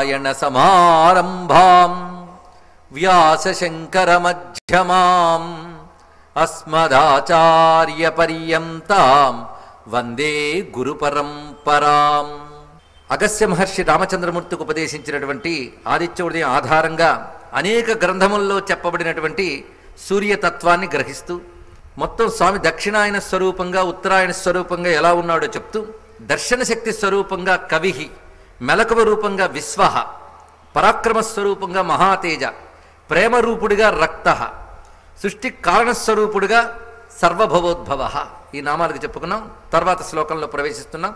నారాయణ సమారంభాం వ్యాసశంకరమధ్యమాం అస్మదాచార్యపర్యంతాం వందే గురు పరంపరాం అగస్త్య మహర్షి రామచంద్రమూర్తికి ఉపదేశించినటువంటి ఆదిత్య ఉదయం ఆధారంగా అనేక గ్రంథముల్లో చెప్పబడినటువంటి సూర్యతత్వాన్ని గ్రహిస్తూ మొత్తం స్వామి దక్షిణాయన స్వరూపంగా ఉత్తరాయణ స్వరూపంగా ఎలా ఉన్నాడో చెప్తూ దర్శన శక్తి స్వరూపంగా కవిహి మెలకువ రూపంగా విశ్వహ పరాక్రమ స్వరూపంగా మహాతేజ ప్రేమ రూపుడిగా రక్త సృష్టి కారణస్వరూపుడుగా సర్వభవోద్భవ ఈ నామాలకు చెప్పుకున్నాం తర్వాత శ్లోకంలో ప్రవేశిస్తున్నాం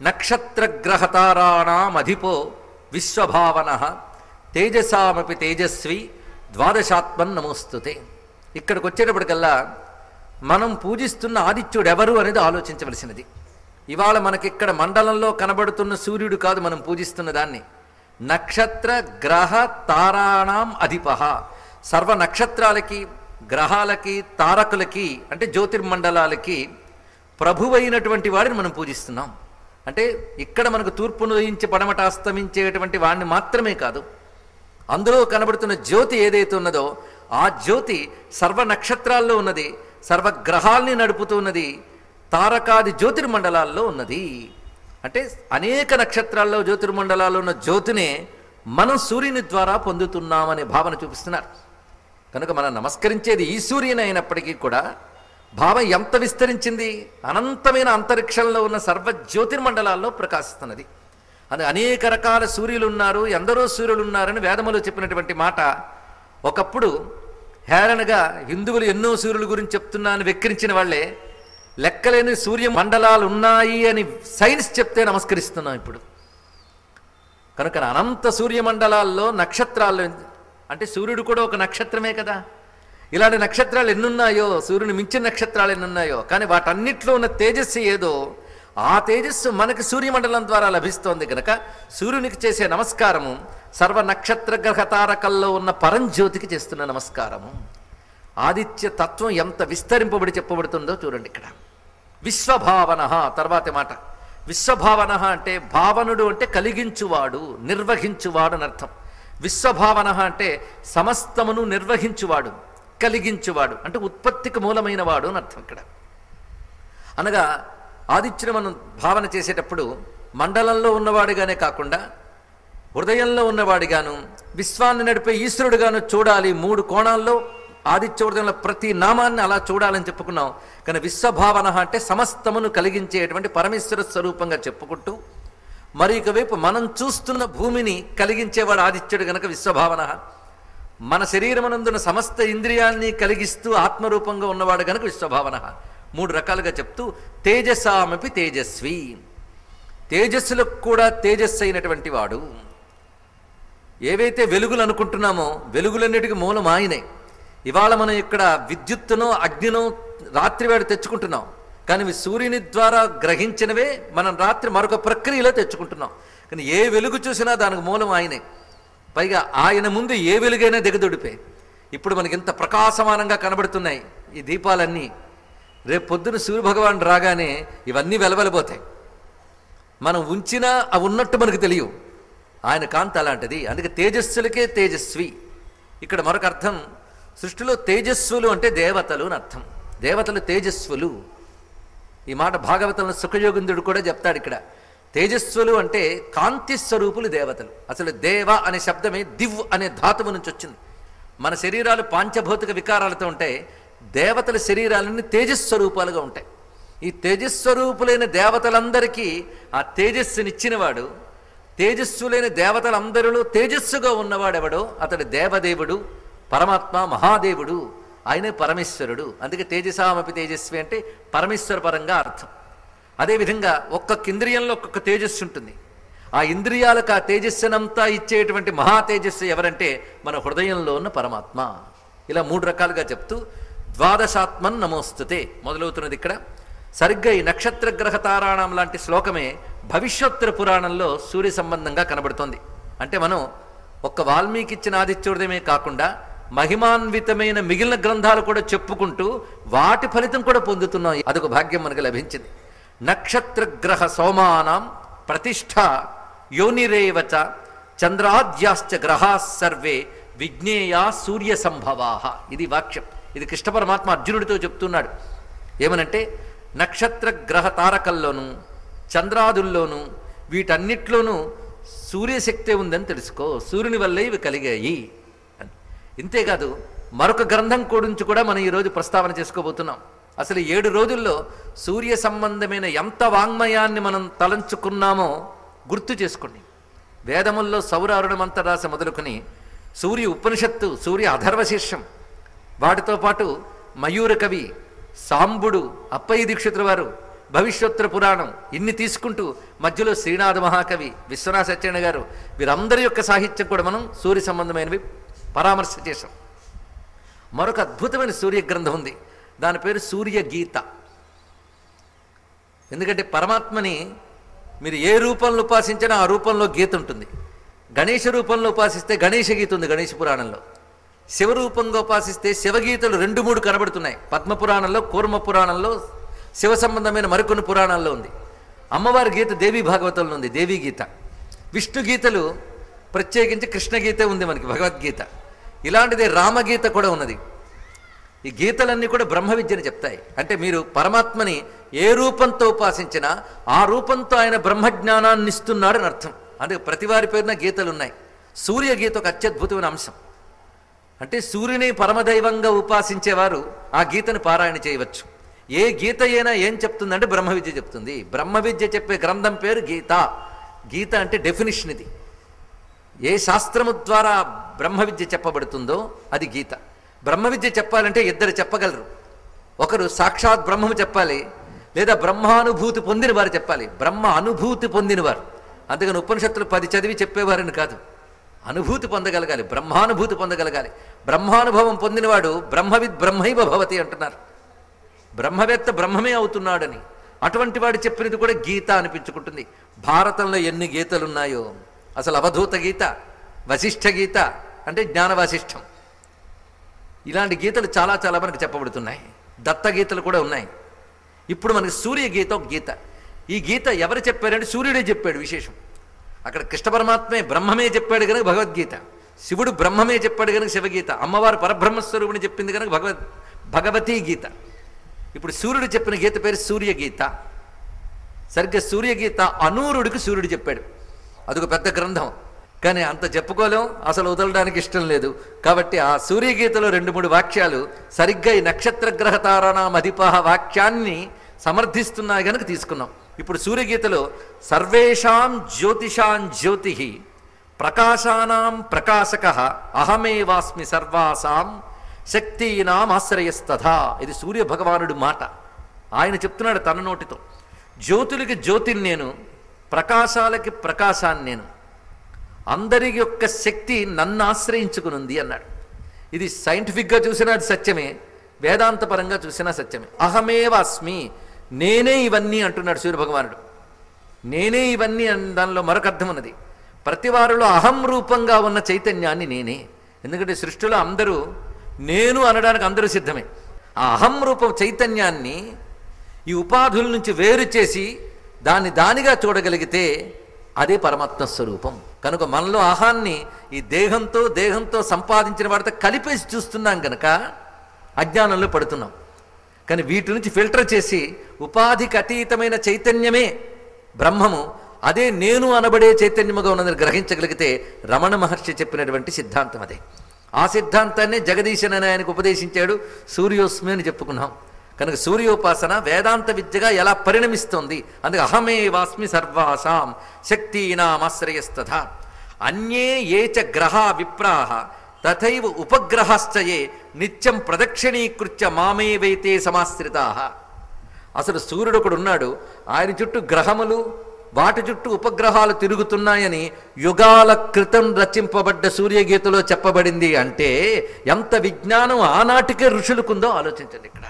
నక్షత్రగ్రహతారాణమధిపో విశ్వభావన తేజసామపి తేజస్వి ద్వాదశాత్మన్ నమోస్తుతే ఇక్కడికి వచ్చేటప్పటికల్లా మనం పూజిస్తున్న ఆదిత్యుడు ఎవరు అనేది ఆలోచించవలసినది ఇవాళ మనకిక్కడ మండలంలో కనబడుతున్న సూర్యుడు కాదు మనం పూజిస్తున్న దాన్ని నక్షత్ర గ్రహ తారాణం అధిప సర్వ నక్షత్రాలకి గ్రహాలకి తారకులకి అంటే జ్యోతిర్మండలాలకి ప్రభువైనటువంటి వాడిని మనం పూజిస్తున్నాం అంటే ఇక్కడ మనకు తూర్పును ఉదయించి పడమట అస్తమించేటువంటి వాడిని మాత్రమే కాదు అందులో కనబడుతున్న జ్యోతి ఏదైతే ఉన్నదో ఆ జ్యోతి సర్వ నక్షత్రాల్లో ఉన్నది సర్వ గ్రహాల్ని నడుపుతూ ఉన్నది తారకాది జ్యోతిర్మండలాల్లో ఉన్నది అంటే అనేక నక్షత్రాల్లో జ్యోతిర్మండలాల్లో ఉన్న జ్యోతినే మనం సూర్యుని ద్వారా పొందుతున్నామనే భావన చూపిస్తున్నారు కనుక మనం నమస్కరించేది ఈ సూర్యుని అయినప్పటికీ కూడా భావం ఎంత విస్తరించింది అనంతమైన అంతరిక్షంలో ఉన్న సర్వ జ్యోతిర్మండలాల్లో ప్రకాశిస్తున్నది అది అనేక రకాల సూర్యులు ఉన్నారు ఎందరో సూర్యులు ఉన్నారని వేదములో చెప్పినటువంటి మాట ఒకప్పుడు హేళనగా హిందువులు ఎన్నో సూర్యుల గురించి చెప్తున్నాను వెక్కిరించిన వాళ్ళే లెక్కలేని సూర్య మండలాలు ఉన్నాయి అని సైన్స్ చెప్తే నమస్కరిస్తున్నాం ఇప్పుడు కనుక అనంత సూర్యమండలాల్లో నక్షత్రాలు అంటే సూర్యుడు కూడా ఒక నక్షత్రమే కదా ఇలాంటి నక్షత్రాలు ఎన్నున్నాయో సూర్యుని మించిన నక్షత్రాలు ఎన్నున్నాయో కానీ వాటన్నిట్లో ఉన్న తేజస్సు ఏదో ఆ తేజస్సు మనకి సూర్యమండలం ద్వారా లభిస్తోంది కనుక సూర్యునికి చేసే నమస్కారము సర్వ నక్షత్ర గ్రహ తారకల్లో ఉన్న పరంజ్యోతికి చేస్తున్న నమస్కారము ఆదిత్య తత్వం ఎంత విస్తరింపబడి చెప్పబడుతుందో చూడండి ఇక్కడ విశ్వభావన తర్వాతి మాట విశ్వభావన అంటే భావనుడు అంటే కలిగించువాడు నిర్వహించువాడు అని అర్థం విశ్వభావన అంటే సమస్తమును నిర్వహించువాడు కలిగించువాడు అంటే ఉత్పత్తికి మూలమైన వాడు అని అర్థం ఇక్కడ అనగా ఆదిత్యను మనం భావన చేసేటప్పుడు మండలంలో ఉన్నవాడిగానే కాకుండా హృదయంలో ఉన్నవాడిగాను విశ్వాన్ని నడిపే ఈశ్వరుడుగాను చూడాలి మూడు కోణాల్లో ఆదిత్య హృదయంలో ప్రతి నామాన్ని అలా చూడాలని చెప్పుకున్నాం కానీ విశ్వభావన అంటే సమస్తమును కలిగించేటువంటి పరమేశ్వర స్వరూపంగా చెప్పుకుంటూ మరి వైపు మనం చూస్తున్న భూమిని కలిగించేవాడు ఆదిత్యుడు గనక విశ్వభావన మన శరీరమనందున సమస్త ఇంద్రియాల్ని కలిగిస్తూ ఆత్మరూపంగా ఉన్నవాడు గనక విశ్వభావన మూడు రకాలుగా చెప్తూ తేజసామపి తేజస్వి తేజస్సులకు కూడా తేజస్సు అయినటువంటి వాడు ఏవైతే వెలుగులు అనుకుంటున్నామో వెలుగులన్నిటికీ మూలం ఆయనే ఇవాళ మనం ఇక్కడ విద్యుత్తునో అగ్నినో రాత్రివేళ తెచ్చుకుంటున్నాం కానీ ఇవి సూర్యుని ద్వారా గ్రహించినవే మనం రాత్రి మరొక ప్రక్రియలో తెచ్చుకుంటున్నాం కానీ ఏ వెలుగు చూసినా దానికి మూలం ఆయనే పైగా ఆయన ముందు ఏ వెలుగైనా దిగదొడిపే ఇప్పుడు మనకి ఇంత ప్రకాశమానంగా కనబడుతున్నాయి ఈ దీపాలన్నీ రేపు పొద్దున సూర్యభగవాన్ రాగానే ఇవన్నీ వెలవెలబోతాయి మనం ఉంచినా అవి ఉన్నట్టు మనకు తెలియవు ఆయన కాంతి అలాంటిది అందుకే తేజస్సులకే తేజస్వి ఇక్కడ మరొక అర్థం సృష్టిలో తేజస్సులు అంటే దేవతలు అని అర్థం దేవతలు తేజస్సులు ఈ మాట భాగవతంలో సుఖయోగిందుడు కూడా చెప్తాడు ఇక్కడ తేజస్సులు అంటే కాంతి స్వరూపులు దేవతలు అసలు దేవ అనే శబ్దమే దివ్ అనే ధాతువు నుంచి వచ్చింది మన శరీరాలు పాంచభౌతిక వికారాలతో ఉంటాయి దేవతల శరీరాలన్నీ తేజస్వరూపాలుగా ఉంటాయి ఈ తేజస్వరూపులైన దేవతలందరికీ ఆ తేజస్సునిచ్చినవాడు తేజస్సులైన దేవతలందరిలో తేజస్సుగా ఉన్నవాడెవడో అతడు దేవదేవుడు పరమాత్మ మహాదేవుడు ఆయనే పరమేశ్వరుడు అందుకే తేజసామపి తేజస్వి అంటే పరమేశ్వర పరంగా అర్థం అదేవిధంగా ఒక్కొక్క ఇంద్రియంలో ఒక్కొక్క తేజస్సు ఉంటుంది ఆ ఇంద్రియాలకు ఆ తేజస్సునంతా ఇచ్చేటువంటి మహా తేజస్సు ఎవరంటే మన హృదయంలో ఉన్న పరమాత్మ ఇలా మూడు రకాలుగా చెప్తూ ద్వాదశాత్మన్ నమోస్తుతే మొదలవుతున్నది ఇక్కడ సరిగ్గా ఈ నక్షత్ర గ్రహ తారాణం లాంటి శ్లోకమే భవిష్యోత్తర పురాణంలో సూర్య సంబంధంగా కనబడుతోంది అంటే మనం ఒక్క వాల్మీకి ఇచ్చిన ఆదిత్యోదయమే కాకుండా మహిమాన్వితమైన మిగిలిన గ్రంథాలు కూడా చెప్పుకుంటూ వాటి ఫలితం కూడా పొందుతున్నాం అదొక భాగ్యం మనకు లభించింది నక్షత్ర గ్రహ సోమానం ప్రతిష్ట యోనిరేవచ చంద్రాద్యాశ్చ గ్రహా సర్వే విజ్ఞేయా సూర్య సంభవాహ ఇది వాక్యం ఇది కృష్ణ పరమాత్మ అర్జునుడితో చెప్తున్నాడు ఏమనంటే నక్షత్ర గ్రహ తారకల్లోనూ చంద్రాదుల్లోనూ వీటన్నిట్లోనూ సూర్యశక్తే ఉందని తెలుసుకో సూర్యుని వల్లే ఇవి కలిగాయి అని ఇంతేకాదు మరొక గ్రంథం గురించి కూడా మనం ఈరోజు ప్రస్తావన చేసుకోబోతున్నాం అసలు ఈ ఏడు రోజుల్లో సూర్య సంబంధమైన ఎంత వాంగ్మయాన్ని మనం తలంచుకున్నామో గుర్తు చేసుకోండి వేదముల్లో సౌర అరుణమంతరాశ మొదలుకొని సూర్య ఉపనిషత్తు సూర్య అధర్వశీర్షం వాటితో పాటు మయూర కవి సాంబుడు అప్పయ్య దీక్షితుల వారు భవిష్యోత్తర పురాణం ఇన్ని తీసుకుంటూ మధ్యలో శ్రీనాథ మహాకవి విశ్వనాథ సత్యనారాయణ గారు వీరందరి యొక్క సాహిత్యం కూడా మనం సూర్య సంబంధమైనవి పరామర్శ చేశాం మరొక అద్భుతమైన సూర్య గ్రంథం ఉంది దాని పేరు సూర్య గీత ఎందుకంటే పరమాత్మని మీరు ఏ రూపంలో ఉపాసించినా ఆ రూపంలో గీత ఉంటుంది గణేష రూపంలో ఉపాసిస్తే గణేష గీత ఉంది గణేష పురాణంలో శివరూపంగా ఉపాసిస్తే శివగీతలు రెండు మూడు కనబడుతున్నాయి పద్మపురాణంలో కూర్మ పురాణంలో శివ సంబంధమైన మరికొన్ని పురాణాల్లో ఉంది అమ్మవారి గీత దేవీ భాగవతంలో ఉంది దేవీ గీత విష్ణు గీతలు ప్రత్యేకించి కృష్ణ గీతే ఉంది మనకి భగవద్గీత ఇలాంటిదే రామగీత కూడా ఉన్నది ఈ గీతలన్నీ కూడా బ్రహ్మ విద్యని చెప్తాయి అంటే మీరు పరమాత్మని ఏ రూపంతో ఉపాసించినా ఆ రూపంతో ఆయన బ్రహ్మజ్ఞానాన్ని ఇస్తున్నాడు అని అర్థం అంటే ప్రతి వారి పేరున గీతలు ఉన్నాయి సూర్య గీత ఒక అత్యద్భుతమైన అంశం అంటే సూర్యుని పరమదైవంగా ఉపాసించేవారు ఆ గీతను పారాయణ చేయవచ్చు ఏ గీత అయినా ఏం చెప్తుందంటే బ్రహ్మ విద్య చెప్తుంది బ్రహ్మ విద్య చెప్పే గ్రంథం పేరు గీత గీత అంటే డెఫినిషన్ ఇది ఏ శాస్త్రము ద్వారా బ్రహ్మ విద్య చెప్పబడుతుందో అది గీత బ్రహ్మ విద్య చెప్పాలంటే ఇద్దరు చెప్పగలరు ఒకరు సాక్షాత్ బ్రహ్మము చెప్పాలి లేదా బ్రహ్మానుభూతి పొందిన వారు చెప్పాలి బ్రహ్మ అనుభూతి పొందినవారు అందుకని ఉపనిషత్తులు పది చదివి చెప్పేవారని కాదు అనుభూతి పొందగలగాలి బ్రహ్మానుభూతి పొందగలగాలి బ్రహ్మానుభవం పొందినవాడు బ్రహ్మవిద్ బ్రహ్మైవ భవతి అంటున్నారు బ్రహ్మవేత్త బ్రహ్మమే అవుతున్నాడని అటువంటి వాడు చెప్పినది కూడా గీత అనిపించుకుంటుంది భారతంలో ఎన్ని గీతలు ఉన్నాయో అసలు అవధూత గీత వశిష్ఠ గీత అంటే జ్ఞానవాసిష్టం ఇలాంటి గీతలు చాలా చాలా మనకు చెప్పబడుతున్నాయి దత్త గీతలు కూడా ఉన్నాయి ఇప్పుడు మనకి సూర్య గీత ఒక గీత ఈ గీత ఎవరు చెప్పారంటే సూర్యుడే చెప్పాడు విశేషం అక్కడ కృష్ణ పరమాత్మే బ్రహ్మమే చెప్పాడు కనుక భగవద్గీత శివుడు బ్రహ్మమే చెప్పాడు కనుక శివగీత అమ్మవారు పరబ్రహ్మస్వరూపుని చెప్పింది కనుక భగవద్ భగవతీ గీత ఇప్పుడు సూర్యుడు చెప్పిన గీత పేరు సూర్యగీత సరిగ్గా సూర్యగీత అనూరుడికి సూర్యుడు చెప్పాడు అదొక పెద్ద గ్రంథం కానీ అంత చెప్పుకోలేం అసలు వదలడానికి ఇష్టం లేదు కాబట్టి ఆ సూర్యగీతలో రెండు మూడు వాక్యాలు సరిగ్గా ఈ నక్షత్ర గ్రహ తారాణం అధిపాహ వాక్యాన్ని సమర్థిస్తున్నాయి కనుక తీసుకున్నాం ఇప్పుడు సూర్యగీతలో సర్వేషాం జ్యోతిషాం జ్యోతి ప్రకాశానాం ప్రకాశక అహమేవాస్మి సర్వాసాం శక్తీనాం ఆశ్రయస్తథా ఇది సూర్య భగవానుడు మాట ఆయన చెప్తున్నాడు తన నోటితో జ్యోతులకి జ్యోతిని నేను ప్రకాశాలకి ప్రకాశాన్ని నేను అందరి యొక్క శక్తి నన్ను ఆశ్రయించుకునుంది అన్నాడు ఇది సైంటిఫిక్గా చూసినా అది సత్యమే వేదాంతపరంగా చూసినా సత్యమే అహమేవ అస్మి నేనే ఇవన్నీ అంటున్నాడు సూర్యభగవానుడు నేనే ఇవన్నీ అన్న దానిలో మరొక అర్థం ఉన్నది ప్రతి వారిలో అహం రూపంగా ఉన్న చైతన్యాన్ని నేనే ఎందుకంటే సృష్టిలో అందరూ నేను అనడానికి అందరూ సిద్ధమే ఆ అహం రూపం చైతన్యాన్ని ఈ ఉపాధుల నుంచి వేరు చేసి దాన్ని దానిగా చూడగలిగితే అదే పరమాత్మ స్వరూపం కనుక మనలో అహాన్ని ఈ దేహంతో దేహంతో సంపాదించిన వాడితో కలిపేసి చూస్తున్నాం కనుక అజ్ఞానంలో పడుతున్నాం కానీ వీటి నుంచి ఫిల్టర్ చేసి ఉపాధికి అతీతమైన చైతన్యమే బ్రహ్మము అదే నేను అనబడే చైతన్యముగా ఉన్నదని గ్రహించగలిగితే రమణ మహర్షి చెప్పినటువంటి సిద్ధాంతం అదే ఆ సిద్ధాంతాన్ని జగదీశనని ఆయనకు ఉపదేశించాడు సూర్యోస్మి అని చెప్పుకున్నాం కనుక సూర్యోపాసన వేదాంత విద్యగా ఎలా పరిణమిస్తోంది అందుకే అహమే వాస్మి సర్వాసాం శక్తీనామాశ్రయస్తథ అన్యే ఏ చ గ్రహ విప్రాహ తథైవ ఉపగ్రహాశ్చయే నిత్యం ప్రదక్షిణీకృత్య మామేవైతే సమాశ్రితా అసలు సూర్యుడు ఒకడు ఉన్నాడు ఆయన చుట్టూ గ్రహములు వాటి చుట్టూ ఉపగ్రహాలు తిరుగుతున్నాయని యుగాల క్రితం రచింపబడ్డ సూర్యగీతలో చెప్పబడింది అంటే ఎంత విజ్ఞానం ఆనాటికే ఋషులకుందో ఆలోచించండి ఇక్కడ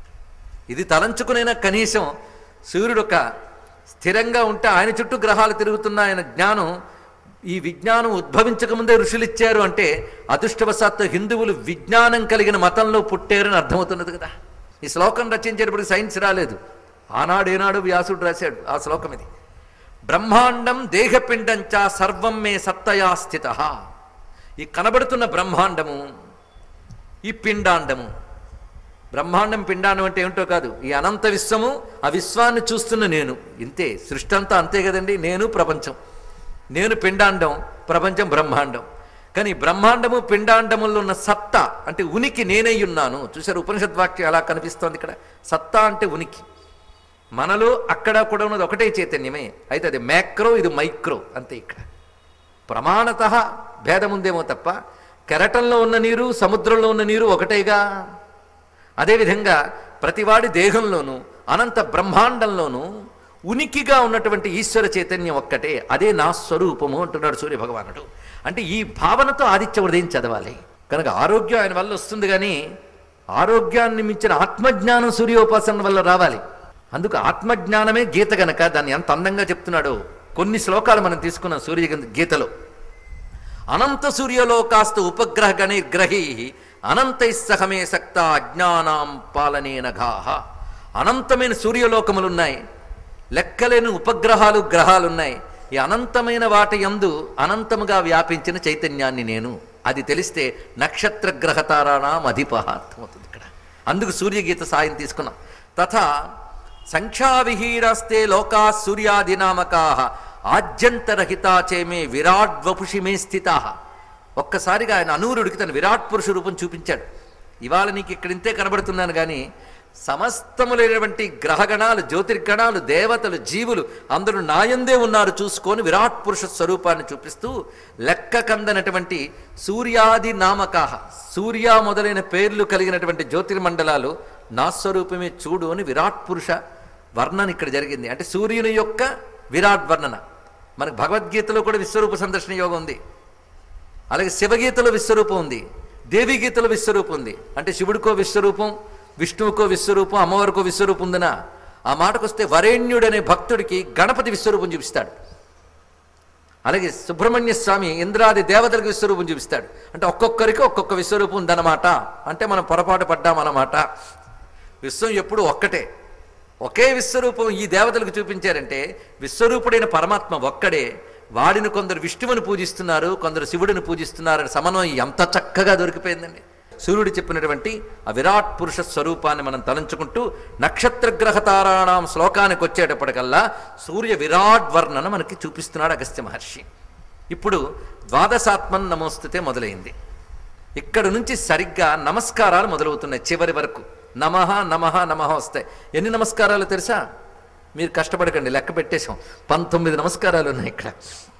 ఇది తలంచుకునైనా కనీసం సూర్యుడు ఒక స్థిరంగా ఉంటే ఆయన చుట్టూ గ్రహాలు తిరుగుతున్నాయన్న జ్ఞానం ఈ విజ్ఞానం ఉద్భవించకముందే ఋషులు ఇచ్చారు అంటే అదృష్టవశాత్తు హిందువులు విజ్ఞానం కలిగిన మతంలో పుట్టారని అర్థమవుతున్నది కదా ఈ శ్లోకం రచించేటప్పుడు సైన్స్ రాలేదు ఆనాడు ఏనాడు వ్యాసుడు రాశాడు ఆ శ్లోకం ఇది బ్రహ్మాండం దేహపిండంచ సర్వం మే సత్తయా స్థిత ఈ కనబడుతున్న బ్రహ్మాండము ఈ పిండాండము బ్రహ్మాండం పిండాండం అంటే ఏమిటో కాదు ఈ అనంత విశ్వము ఆ విశ్వాన్ని చూస్తున్న నేను ఇంతే సృష్టి అంతా అంతే కదండి నేను ప్రపంచం నేను పిండాండం ప్రపంచం బ్రహ్మాండం కానీ ఈ బ్రహ్మాండము పిండాండముల్లో ఉన్న సత్తా అంటే ఉనికి నేనై ఉన్నాను చూసారు ఉపనిషద్ వాక్యం ఎలా కనిపిస్తోంది ఇక్కడ సత్తా అంటే ఉనికి మనలో అక్కడ కూడా ఉన్నది ఒకటే చైతన్యమే అయితే అది మ్యాక్రో ఇది మైక్రో అంతే ఇక్కడ ప్రమాణత భేదం ఉందేమో తప్ప కెరటంలో ఉన్న నీరు సముద్రంలో ఉన్న నీరు ఒకటేగా అదేవిధంగా ప్రతివాడి దేహంలోనూ అనంత బ్రహ్మాండంలోనూ ఉనికిగా ఉన్నటువంటి ఈశ్వర చైతన్యం ఒక్కటే అదే నా స్వరూపము అంటున్నాడు సూర్య భగవానుడు అంటే ఈ భావనతో ఆదిత్య హృదయం చదవాలి కనుక ఆరోగ్యం ఆయన వల్ల వస్తుంది కానీ ఆరోగ్యాన్ని మించిన ఆత్మజ్ఞానం సూర్యోపాసన వల్ల రావాలి అందుకు ఆత్మజ్ఞానమే గీత గనక దాన్ని ఎంత అందంగా చెప్తున్నాడో కొన్ని శ్లోకాలు మనం తీసుకున్నాం సూర్య గీతలో అనంత సూర్యలోకాస్తు ఉపగ్రహ గణిర్గ్రహీ అనంతై సహమే సక్త అజ్ఞానాం పాలనేనఘాహ అనంతమైన సూర్యలోకములున్నాయి లెక్కలేని ఉపగ్రహాలు గ్రహాలున్నాయి ఈ అనంతమైన వాటి యందు అనంతముగా వ్యాపించిన చైతన్యాన్ని నేను అది తెలిస్తే నక్షత్ర గ్రహతారాణం అధిప అర్థమవుతుంది ఇక్కడ అందుకు సూర్యగీత సాయం తీసుకున్నాం తథా సంఖ్యావిహీరస్తే లోకా సూర్యాదినామకా ఆద్యంతరహితా చేమే విరాట్ వపుషి మే స్థితా ఒక్కసారిగా ఆయన అనూరుడికి తన విరాట్ పురుష రూపం చూపించాడు ఇవాళ నీకు ఇక్కడ ఇంతే కనబడుతున్నాను కానీ సమస్తములైనటువంటి గ్రహగణాలు జ్యోతిర్గణాలు దేవతలు జీవులు అందరూ నాయందే ఉన్నారు చూసుకొని విరాట్ పురుష స్వరూపాన్ని చూపిస్తూ లెక్క కందనటువంటి సూర్యాది నామకాహ సూర్య మొదలైన పేర్లు కలిగినటువంటి జ్యోతిర్మండలాలు నా స్వరూపమే చూడు అని విరాట్ పురుష వర్ణన ఇక్కడ జరిగింది అంటే సూర్యుని యొక్క విరాట్ వర్ణన మనకు భగవద్గీతలో కూడా విశ్వరూప సందర్శన యోగం ఉంది అలాగే శివగీతలో విశ్వరూపం ఉంది దేవి గీతలో విశ్వరూపం ఉంది అంటే శివుడికో విశ్వరూపం విష్ణువుకో విశ్వరూపం అమ్మవారికో విశ్వరూపం ఉందనా ఆ మాటకొస్తే వరేణ్యుడనే భక్తుడికి గణపతి విశ్వరూపం చూపిస్తాడు అలాగే సుబ్రహ్మణ్య స్వామి ఇంద్రాది దేవతలకు విశ్వరూపం చూపిస్తాడు అంటే ఒక్కొక్కరికి ఒక్కొక్క విశ్వరూపం ఉందన్నమాట అంటే మనం పొరపాటు పడ్డామన్నమాట విశ్వం ఎప్పుడు ఒక్కటే ఒకే విశ్వరూపం ఈ దేవతలకు చూపించారంటే విశ్వరూపుడైన పరమాత్మ ఒక్కడే వాడిని కొందరు విష్ణువుని పూజిస్తున్నారు కొందరు శివుడిని పూజిస్తున్నారు సమన్వయం ఎంత చక్కగా దొరికిపోయిందండి సూర్యుడు చెప్పినటువంటి ఆ విరాట్ పురుష స్వరూపాన్ని మనం తలంచుకుంటూ నక్షత్ర గ్రహ తారాణం శ్లోకానికి వచ్చేటప్పటికల్లా సూర్య విరాట్ వర్ణన మనకి చూపిస్తున్నాడు అగస్త్య మహర్షి ఇప్పుడు ద్వాదశాత్మన్ నమోస్తుతే మొదలైంది ఇక్కడ నుంచి సరిగ్గా నమస్కారాలు మొదలవుతున్నాయి చివరి వరకు నమః నమః నమః వస్తాయి ఎన్ని నమస్కారాలు తెలుసా మీరు కష్టపడకండి లెక్క పెట్టేశాం పంతొమ్మిది నమస్కారాలు ఉన్నాయి ఇక్కడ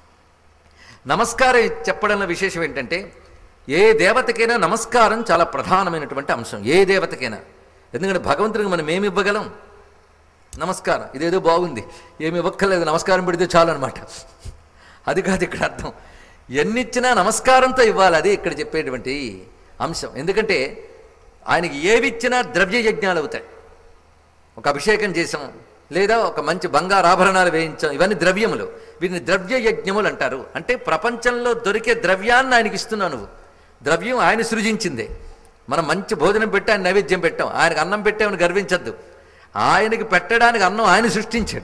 నమస్కారం చెప్పడంలో విశేషం ఏంటంటే ఏ దేవతకైనా నమస్కారం చాలా ప్రధానమైనటువంటి అంశం ఏ దేవతకైనా ఎందుకంటే భగవంతుడికి మనం ఏమి ఇవ్వగలం నమస్కారం ఇదేదో బాగుంది ఏమి ఇవ్వక్కర్లేదు నమస్కారం పెడితే చాలు అనమాట అది కాదు ఇక్కడ అర్థం ఎన్నిచ్చినా నమస్కారంతో ఇవ్వాలి అది ఇక్కడ చెప్పేటువంటి అంశం ఎందుకంటే ఆయనకి ఏవిచ్చినా ద్రవ్య యజ్ఞాలు అవుతాయి ఒక అభిషేకం చేసాం లేదా ఒక మంచి బంగారు ఆభరణాలు వేయించాం ఇవన్నీ ద్రవ్యములు వీటిని ద్రవ్య యజ్ఞములు అంటారు అంటే ప్రపంచంలో దొరికే ద్రవ్యాన్ని ఆయనకి ఇస్తున్నావు నువ్వు ద్రవ్యం ఆయన సృజించిందే మనం మంచి భోజనం పెట్టి ఆయన నైవేద్యం పెట్టాం ఆయనకు అన్నం పెట్టామని గర్వించద్దు ఆయనకి పెట్టడానికి అన్నం ఆయన సృష్టించాడు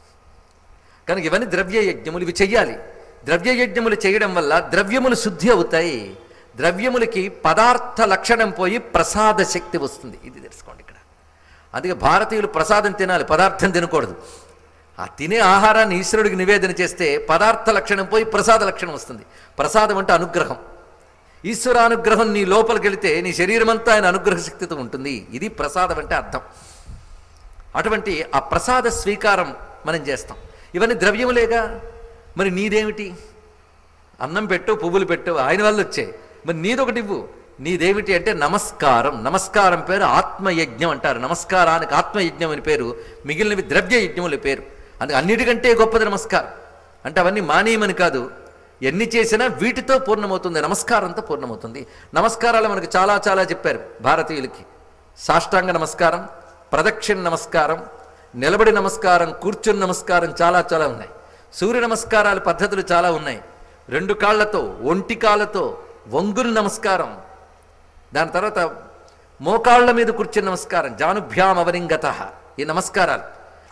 కనుక ఇవన్నీ ద్రవ్య యజ్ఞములు ఇవి చెయ్యాలి ద్రవ్య యజ్ఞములు చేయడం వల్ల ద్రవ్యములు శుద్ధి అవుతాయి ద్రవ్యములకి పదార్థ లక్షణం పోయి ప్రసాద శక్తి వస్తుంది ఇది తెలుసుకోండి ఇక్కడ అందుకే భారతీయులు ప్రసాదం తినాలి పదార్థం తినకూడదు ఆ తినే ఆహారాన్ని ఈశ్వరుడికి నివేదన చేస్తే పదార్థ లక్షణం పోయి ప్రసాద లక్షణం వస్తుంది ప్రసాదం అంటే అనుగ్రహం ఈశ్వరానుగ్రహం నీ లోపలికి వెళితే నీ శరీరం అంతా ఆయన అనుగ్రహ శక్తితో ఉంటుంది ఇది ప్రసాదం అంటే అర్థం అటువంటి ఆ ప్రసాద స్వీకారం మనం చేస్తాం ఇవన్నీ ద్రవ్యములేగా మరి నీదేమిటి అన్నం పెట్టు పువ్వులు పెట్టు ఆయన వల్ల వచ్చాయి మరి నీదొకటి ఇవ్వు నీదేమిటి అంటే నమస్కారం నమస్కారం పేరు ఆత్మయజ్ఞం అంటారు నమస్కారానికి ఆత్మయజ్ఞం అని పేరు మిగిలినవి ద్రవ్య యజ్ఞముల పేరు అందుకే అన్నిటికంటే గొప్పది నమస్కారం అంటే అవన్నీ మానేయమని కాదు ఎన్ని చేసినా వీటితో పూర్ణమవుతుంది నమస్కారంతో పూర్ణమవుతుంది నమస్కారాలు మనకు చాలా చాలా చెప్పారు భారతీయులకి సాష్టాంగ నమస్కారం ప్రదక్షిణ నమస్కారం నిలబడి నమస్కారం కూర్చుని నమస్కారం చాలా చాలా ఉన్నాయి సూర్య నమస్కారాల పద్ధతులు చాలా ఉన్నాయి రెండు కాళ్లతో ఒంటి కాళ్ళతో వంగుని నమస్కారం దాని తర్వాత మోకాళ్ళ మీద కూర్చుని నమస్కారం జానుభ్యాం అవరింగత ఈ నమస్కారాలు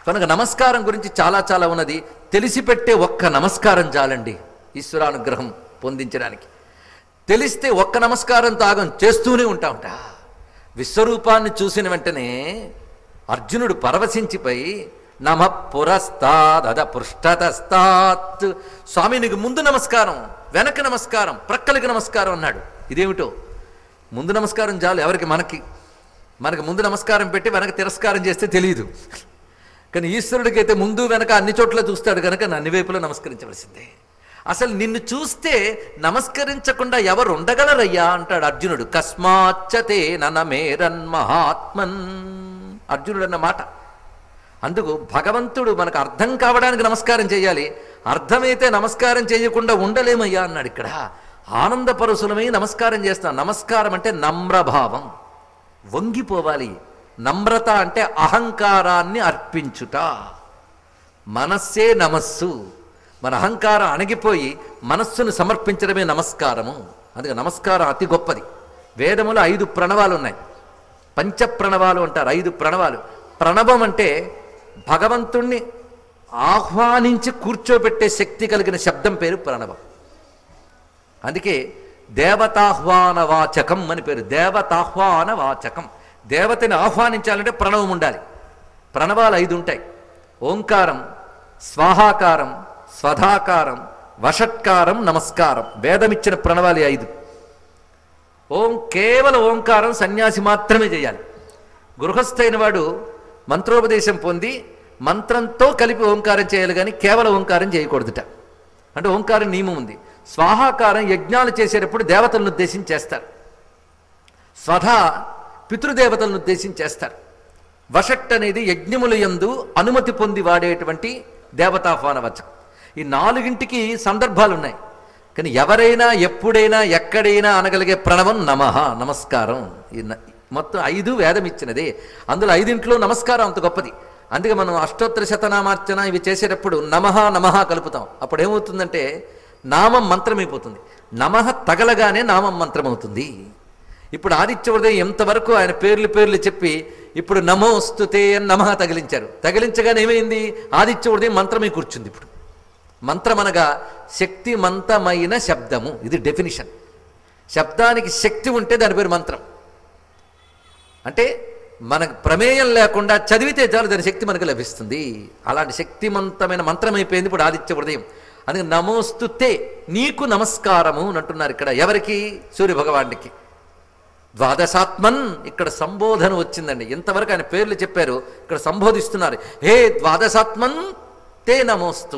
కనుక నమస్కారం గురించి చాలా చాలా ఉన్నది తెలిసి పెట్టే ఒక్క నమస్కారం చాలండి ఈశ్వరానుగ్రహం పొందించడానికి తెలిస్తే ఒక్క నమస్కారం తాగం చేస్తూనే ఉంటామట విశ్వరూపాన్ని చూసిన వెంటనే అర్జునుడు పరవశించిపోయి నమ పురస్తాదద పృష్ఠతస్తాత్ స్వామి నీకు ముందు నమస్కారం వెనక నమస్కారం ప్రక్కలకి నమస్కారం అన్నాడు ఇదేమిటో ముందు నమస్కారం చాలు ఎవరికి మనకి మనకి ముందు నమస్కారం పెట్టి వెనక తిరస్కారం చేస్తే తెలియదు కానీ ఈశ్వరుడికి అయితే ముందు వెనక అన్ని చోట్ల చూస్తాడు కనుక అన్ని వైపులా నమస్కరించవలసిందే అసలు నిన్ను చూస్తే నమస్కరించకుండా ఎవరు ఉండగలరయ్యా అంటాడు అర్జునుడు కస్మాచ్చతే ననమేరన్ మహాత్మన్ అర్జునుడు అన్న మాట అందుకు భగవంతుడు మనకు అర్థం కావడానికి నమస్కారం చేయాలి అర్థమైతే నమస్కారం చేయకుండా ఉండలేమయ్యా అన్నాడు ఇక్కడ ఆనందపరుసులమై నమస్కారం చేస్తాం నమస్కారం అంటే నమ్రభావం వంగిపోవాలి నమ్రత అంటే అహంకారాన్ని అర్పించుట మనస్సే నమస్సు మన అహంకారం అణగిపోయి మనస్సును సమర్పించడమే నమస్కారము అందుకే నమస్కారం అతి గొప్పది వేదములో ఐదు ప్రణవాలు ఉన్నాయి పంచ ప్రణవాలు అంటారు ఐదు ప్రణవాలు ప్రణవం అంటే భగవంతుణ్ణి ఆహ్వానించి కూర్చోబెట్టే శక్తి కలిగిన శబ్దం పేరు ప్రణవం అందుకే దేవతాహ్వాన వాచకం అని పేరు దేవతాహ్వాన వాచకం దేవతని ఆహ్వానించాలంటే ప్రణవం ఉండాలి ప్రణవాలు ఐదు ఉంటాయి ఓంకారం స్వాహాకారం స్వధాకారం వషట్కారం నమస్కారం వేదమిచ్చిన ప్రణవాలు ఈ ఐదు ఓం కేవలం ఓంకారం సన్యాసి మాత్రమే చేయాలి గృహస్థైన వాడు మంత్రోపదేశం పొంది మంత్రంతో కలిపి ఓంకారం చేయాలి కానీ కేవలం ఓంకారం చేయకూడదుట అంటే ఓంకారం నియమం ఉంది స్వాహాకారం యజ్ఞాలు చేసేటప్పుడు దేవతలను ఉద్దేశించి చేస్తారు స్వధ పితృదేవతలను ఉద్దేశించి చేస్తారు వషట్ అనేది యజ్ఞముల యందు అనుమతి పొంది వాడేటువంటి దేవతాహ్వాన వచకం ఈ నాలుగింటికి సందర్భాలు ఉన్నాయి కానీ ఎవరైనా ఎప్పుడైనా ఎక్కడైనా అనగలిగే ప్రణవం నమః నమస్కారం ఈ న- మొత్తం ఐదు వేదం ఇచ్చినదే అందులో ఐదింట్లో నమస్కారం అంత గొప్పది అందుకే మనం అష్టోత్తర శతనామార్చన ఇవి చేసేటప్పుడు నమః నమః కలుపుతాం అప్పుడు ఏమవుతుందంటే నామం మంత్రమైపోతుంది నమః తగలగానే నామం మంత్రమవుతుంది ఇప్పుడు ఆదిత్య ఉదయం ఎంతవరకు ఆయన పేర్లు పేర్లు చెప్పి ఇప్పుడు నమోస్తుతే అని నమః తగిలించారు తగిలించగానే ఏమైంది ఆదిత్య ఉదయం మంత్రమై కూర్చుంది ఇప్పుడు మంత్రం అనగా శక్తిమంతమైన శబ్దము ఇది డెఫినిషన్ శబ్దానికి శక్తి ఉంటే దాని పేరు మంత్రం అంటే మనకు ప్రమేయం లేకుండా చదివితే చాలు దాని శక్తి మనకు లభిస్తుంది అలాంటి శక్తిమంతమైన మంత్రం అయిపోయింది ఇప్పుడు ఆదిత్య హృదయం అందుకే నమోస్తుతే నీకు నమస్కారము అని అంటున్నారు ఇక్కడ ఎవరికి సూర్య భగవానుడికి ద్వాదశాత్మన్ ఇక్కడ సంబోధన వచ్చిందండి ఇంతవరకు ఆయన పేర్లు చెప్పారు ఇక్కడ సంబోధిస్తున్నారు హే ద్వాదశాత్మన్ తే నమోస్తు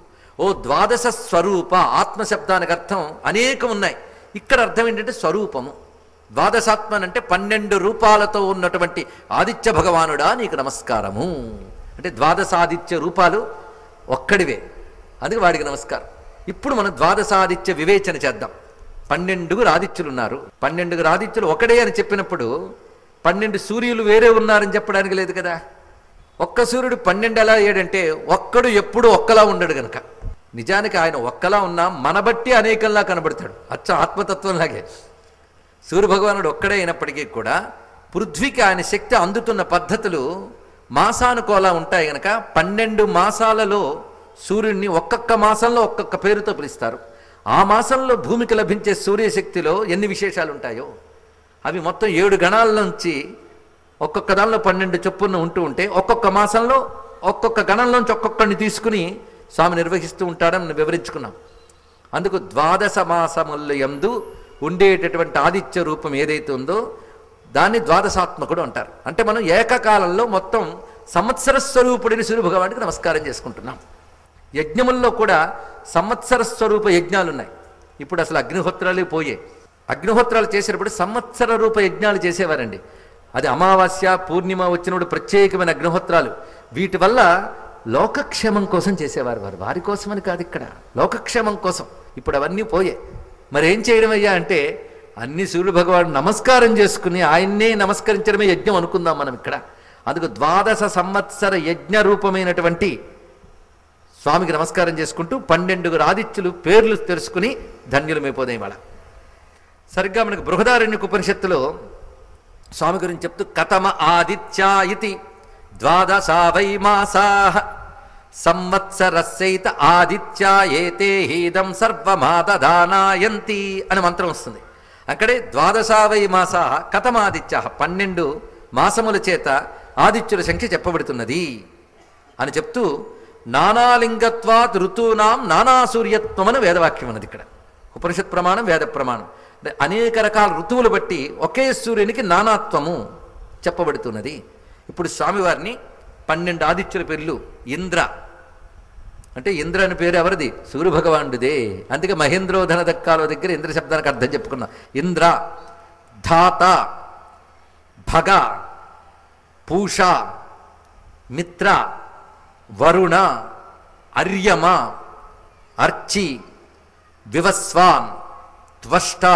ఓ ద్వాదశ స్వరూప ఆత్మశబ్దానికి అర్థం అనేకం ఉన్నాయి ఇక్కడ అర్థం ఏంటంటే స్వరూపము ద్వాదశాత్మన్ అంటే పన్నెండు రూపాలతో ఉన్నటువంటి ఆదిత్య భగవానుడా నీకు నమస్కారము అంటే ద్వాదశాదిత్య రూపాలు ఒక్కడివే అందుకే వాడికి నమస్కారం ఇప్పుడు మనం ద్వాదశాదిత్య వివేచన చేద్దాం పన్నెండుగురు ఆదిత్యులు ఉన్నారు పన్నెండుగురు ఆదిత్యులు ఒకడే అని చెప్పినప్పుడు పన్నెండు సూర్యులు వేరే ఉన్నారని చెప్పడానికి లేదు కదా ఒక్క సూర్యుడు పన్నెండు ఎలా అయ్యాడంటే ఒక్కడు ఎప్పుడు ఒక్కలా ఉండడు గనక నిజానికి ఆయన ఒక్కలా ఉన్నా మన బట్టి అనేకంలా కనబడతాడు అచ్చ ఆత్మతత్వంలాగే సూర్యభగవానుడు ఒక్కడే అయినప్పటికీ కూడా పృథ్వీకి ఆయన శక్తి అందుతున్న పద్ధతులు మాసానుకోలా ఉంటాయి గనక పన్నెండు మాసాలలో సూర్యుడిని ఒక్కొక్క మాసంలో ఒక్కొక్క పేరుతో పిలుస్తారు ఆ మాసంలో భూమికి లభించే సూర్యశక్తిలో ఎన్ని విశేషాలు ఉంటాయో అవి మొత్తం ఏడు గణాల నుంచి ఒక్కొక్క దానిలో పన్నెండు చొప్పున ఉంటూ ఉంటే ఒక్కొక్క మాసంలో ఒక్కొక్క గణంలోంచి ఒక్కొక్కడిని తీసుకుని స్వామి నిర్వహిస్తూ ఉంటాడని వివరించుకున్నాం అందుకు ద్వాదశ మాసముల యందు ఉండేటటువంటి ఆదిత్య రూపం ఏదైతే ఉందో దాన్ని ద్వాదశాత్మకుడు అంటారు అంటే మనం ఏకకాలంలో మొత్తం సంవత్సర స్వరూపుడిని సూర్య భగవానికి నమస్కారం చేసుకుంటున్నాం యజ్ఞముల్లో కూడా సంవత్సర స్వరూప యజ్ఞాలు ఉన్నాయి ఇప్పుడు అసలు అగ్నిహోత్రాలే పోయే అగ్నిహోత్రాలు చేసేటప్పుడు సంవత్సర రూప యజ్ఞాలు చేసేవారండి అది అమావాస్య పూర్ణిమ వచ్చినప్పుడు ప్రత్యేకమైన అగ్నిహోత్రాలు వీటి వల్ల లోకక్షేమం కోసం చేసేవారు వారు వారి కోసమని కాదు ఇక్కడ లోకక్షేమం కోసం ఇప్పుడు అవన్నీ పోయే మరి ఏం చేయడం అయ్యా అంటే అన్ని సూర్య భగవాడు నమస్కారం చేసుకుని ఆయన్నే నమస్కరించడమే యజ్ఞం అనుకుందాం మనం ఇక్కడ అందుకు ద్వాదశ సంవత్సర యజ్ఞ రూపమైనటువంటి స్వామికి నమస్కారం చేసుకుంటూ పన్నెండుగురు ఆదిత్యులు పేర్లు తెలుసుకుని ధన్యులమైపోదాం ఇవాళ సరిగ్గా మనకు బృహదారణ్యక ఉపనిషత్తులో స్వామి గురించి చెప్తూ కథమ ఆదిత్య ఇతి ద్వాదశా వై మాసా సంవత్సరస్యైత ఆదిత్య ఏతే హీదం సర్వమాదదానాయంతి అని మంత్రం వస్తుంది అక్కడే ద్వాదశా వై మాసా కథమాదిత్య పన్నెండు మాసముల చేత ఆదిత్యుల సంఖ్య చెప్పబడుతున్నది అని చెప్తూ నానాలింగత్వాత్ ఋతూనాం నానాసూర్యత్వం అని వేదవాక్యం అన్నది ఇక్కడ ఉపనిషత్ ప్రమాణం వేద ప్రమాణం అంటే అనేక రకాల ఋతువులు బట్టి ఒకే సూర్యునికి నానాత్వము చెప్పబడుతున్నది ఇప్పుడు స్వామివారిని పన్నెండు ఆదిత్యుల పేర్లు ఇంద్ర అంటే ఇంద్ర అని పేరు ఎవరిది సూర్యభగవానుడిదే అందుకే మహేంద్రోధన దక్కాలో దగ్గర ఇంద్ర శబ్దానికి అర్థం చెప్పుకున్నాం ఇంద్ర ధాత భగ పూష మిత్ర వరుణ అర్యమ అర్చి వివస్వాన్ త్వష్ట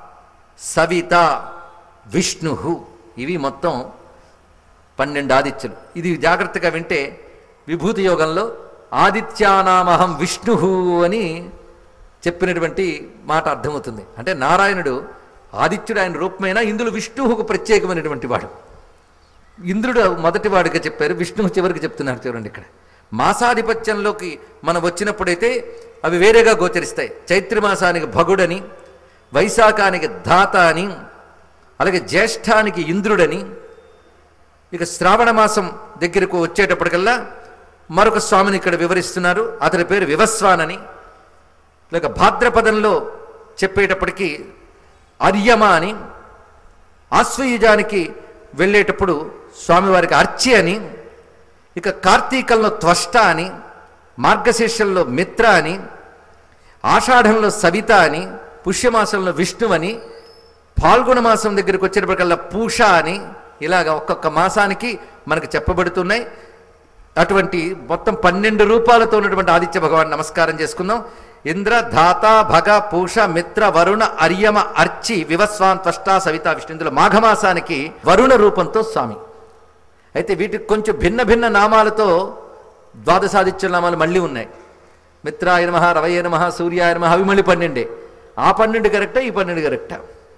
సవిత విష్ణు ఇవి మొత్తం పన్నెండు ఆదిత్యులు ఇది జాగ్రత్తగా వింటే విభూతి యోగంలో ఆదిత్యానామహం విష్ణు అని చెప్పినటువంటి మాట అర్థమవుతుంది అంటే నారాయణుడు ఆదిత్యుడు ఆయన రూపమైన ఇందులో విష్ణువుకు ప్రత్యేకమైనటువంటి వాడు ఇంద్రుడు మొదటివాడిగా చెప్పారు విష్ణువు చివరికి చెప్తున్నారు చూడండి ఇక్కడ మాసాధిపత్యంలోకి మనం వచ్చినప్పుడైతే అవి వేరేగా గోచరిస్తాయి చైత్రమాసానికి భగుడని వైశాఖానికి ధాత అని అలాగే జ్యేష్ఠానికి ఇంద్రుడని ఇక శ్రావణ మాసం దగ్గరకు వచ్చేటప్పటికల్లా మరొక స్వామిని ఇక్కడ వివరిస్తున్నారు అతని పేరు వివస్వానని లేక భాద్రపదంలో చెప్పేటప్పటికి అర్యమ అని ఆశ్వయుజానికి వెళ్ళేటప్పుడు స్వామివారికి అర్చి అని ఇక కార్తీకంలో త్వష్ట అని మార్గశీర్షంలో మిత్ర అని ఆషాఢంలో సవిత అని పుష్యమాసంలో విష్ణువని పాల్గొన మాసం దగ్గరికి వచ్చేటప్పటికల్లా పూష అని ఇలాగ ఒక్కొక్క మాసానికి మనకు చెప్పబడుతున్నాయి అటువంటి మొత్తం పన్నెండు రూపాలతో ఉన్నటువంటి ఆదిత్య భగవాన్ నమస్కారం చేసుకుందాం ఇంద్ర ధాత భగ పూష మిత్ర వరుణ అర్యమ అర్చి వివస్వాన్ త్వష్ట సవిత విష్ణు ఇందులో మాఘమాసానికి వరుణ రూపంతో స్వామి అయితే వీటికి కొంచెం భిన్న భిన్న నామాలతో ద్వాదశాదిత్యుల నామాలు మళ్ళీ ఉన్నాయి మిత్రాయ నమ రవయ నమ సూర్యాయ నమ అవి మళ్ళీ పన్నెండే ఆ పన్నెండు కరెక్టా ఈ పన్నెండు కరెక్టా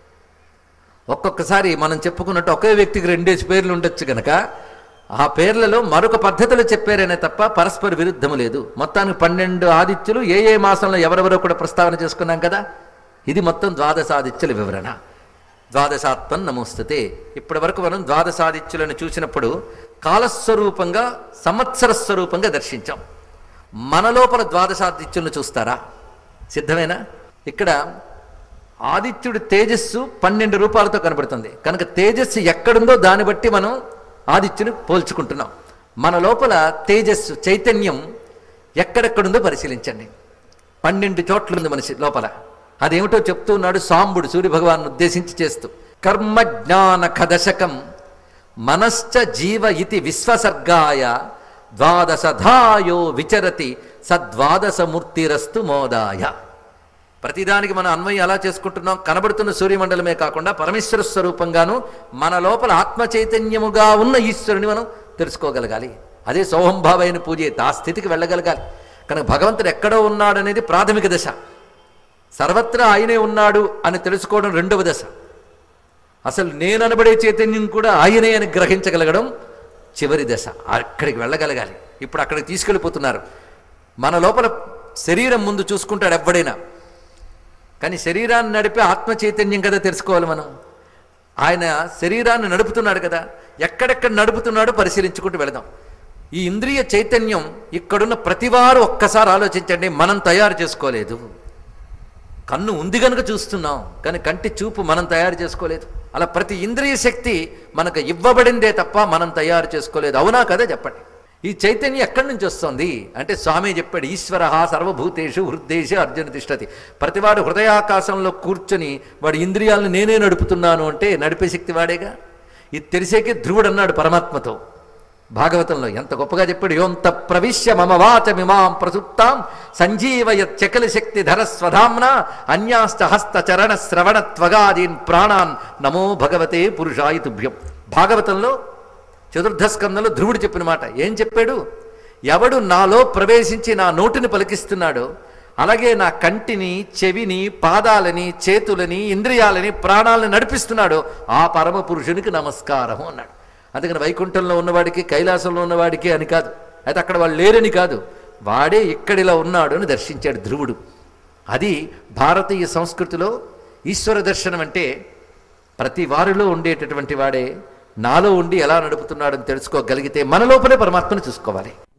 ఒక్కొక్కసారి మనం చెప్పుకున్నట్టు ఒకే వ్యక్తికి రెండేసి పేర్లు ఉండొచ్చు కనుక ఆ పేర్లలో మరొక పద్ధతిలో చెప్పారనే తప్ప పరస్పర విరుద్ధము లేదు మొత్తానికి పన్నెండు ఆదిత్యులు ఏ ఏ మాసంలో ఎవరెవరో కూడా ప్రస్తావన చేసుకున్నాం కదా ఇది మొత్తం ద్వాదశాదిత్యుల వివరణ ద్వాదశాత్మం నమోస్తుతే ఇప్పటి వరకు మనం ద్వాదశాదిత్యులను చూసినప్పుడు కాలస్వరూపంగా సంవత్సర స్వరూపంగా దర్శించాం మన లోపల ద్వాదశాదిత్యులను చూస్తారా సిద్ధమేనా ఇక్కడ ఆదిత్యుడి తేజస్సు పన్నెండు రూపాలతో కనబడుతుంది కనుక తేజస్సు ఎక్కడుందో దాన్ని బట్టి మనం ఆదిత్యుని పోల్చుకుంటున్నాం మన లోపల తేజస్సు చైతన్యం ఎక్కడెక్కడుందో పరిశీలించండి పన్నెండు చోట్ల ఉంది మనిషి లోపల అదేమిటో చెప్తూ ఉన్నాడు సాంబుడు సూర్యభగవాన్ ఉద్దేశించి చేస్తూ కర్మ జ్ఞాన కదశకం మనశ్చ జీవ ఇతి విశ్వసర్గాయ ద్వాదశధాయో విచరతి సద్వాదశమూర్తిరస్తు మోదాయ ప్రతిదానికి మనం అన్వయం ఎలా చేసుకుంటున్నాం కనబడుతున్న సూర్యమండలమే కాకుండా పరమేశ్వర స్వరూపంగాను మన లోపల ఆత్మ చైతన్యముగా ఉన్న ఈశ్వరుని మనం తెలుసుకోగలగాలి అదే సౌహంభావైన పూజ ఆ స్థితికి వెళ్ళగలగాలి కనుక భగవంతుడు ఎక్కడో ఉన్నాడనేది ప్రాథమిక దశ సర్వత్రా ఆయనే ఉన్నాడు అని తెలుసుకోవడం రెండవ దశ అసలు నేను అనబడే చైతన్యం కూడా ఆయనే అని గ్రహించగలగడం చివరి దశ అక్కడికి వెళ్ళగలగాలి ఇప్పుడు అక్కడికి తీసుకెళ్ళిపోతున్నారు మన లోపల శరీరం ముందు చూసుకుంటాడు ఎవ్వడైనా కానీ శరీరాన్ని నడిపే ఆత్మ చైతన్యం కదా తెలుసుకోవాలి మనం ఆయన శరీరాన్ని నడుపుతున్నాడు కదా ఎక్కడెక్కడ నడుపుతున్నాడో పరిశీలించుకుంటూ వెళదాం ఈ ఇంద్రియ చైతన్యం ఇక్కడున్న ప్రతివారు ఒక్కసారి ఆలోచించండి మనం తయారు చేసుకోలేదు కన్ను ఉంది కనుక చూస్తున్నాం కానీ కంటి చూపు మనం తయారు చేసుకోలేదు అలా ప్రతి ఇంద్రియ శక్తి మనకు ఇవ్వబడిందే తప్ప మనం తయారు చేసుకోలేదు అవునా కదా చెప్పండి ఈ చైతన్యం ఎక్కడి నుంచి వస్తుంది అంటే స్వామి చెప్పాడు ఈశ్వర సర్వభూతేషు హృదయేషు అర్జున తిష్టతి ప్రతివాడు హృదయాకాశంలో కూర్చొని వాడి ఇంద్రియాలను నేనే నడుపుతున్నాను అంటే నడిపే శక్తి వాడేగా ఇది తెలిసేకే ధ్రువుడు అన్నాడు పరమాత్మతో భాగవతంలో ఎంత గొప్పగా చెప్పాడు యోంత ప్రవిశ్య మమ వాచమిమాం ప్రసుప్తాం సంజీవయ చకలి శక్తి ధర స్వధామ్న అన్యాస్త హస్త చరణ శ్రవణ త్వగాదీన్ ప్రాణాన్ నమో భగవతే పురుషాయ తుభ్యం భాగవతంలో చతుర్థ స్కందంలో ధ్రువుడు చెప్పిన మాట ఏం చెప్పాడు ఎవడు నాలో ప్రవేశించి నా నోటిని పలికిస్తున్నాడో అలాగే నా కంటిని చెవిని పాదాలని చేతులని ఇంద్రియాలని ప్రాణాలని నడిపిస్తున్నాడో ఆ పరమ పురుషునికి నమస్కారము అన్నాడు అందుకని వైకుంఠంలో ఉన్నవాడికి కైలాసంలో ఉన్నవాడికి అని కాదు అయితే అక్కడ వాళ్ళు లేరని కాదు వాడే ఇక్కడిలా ఉన్నాడు అని దర్శించాడు ధ్రువుడు అది భారతీయ సంస్కృతిలో ఈశ్వర దర్శనం అంటే ప్రతి వారిలో ఉండేటటువంటి వాడే నాలో ఉండి ఎలా నడుపుతున్నాడని తెలుసుకోగలిగితే మన లోపలే పరమాత్మను చూసుకోవాలి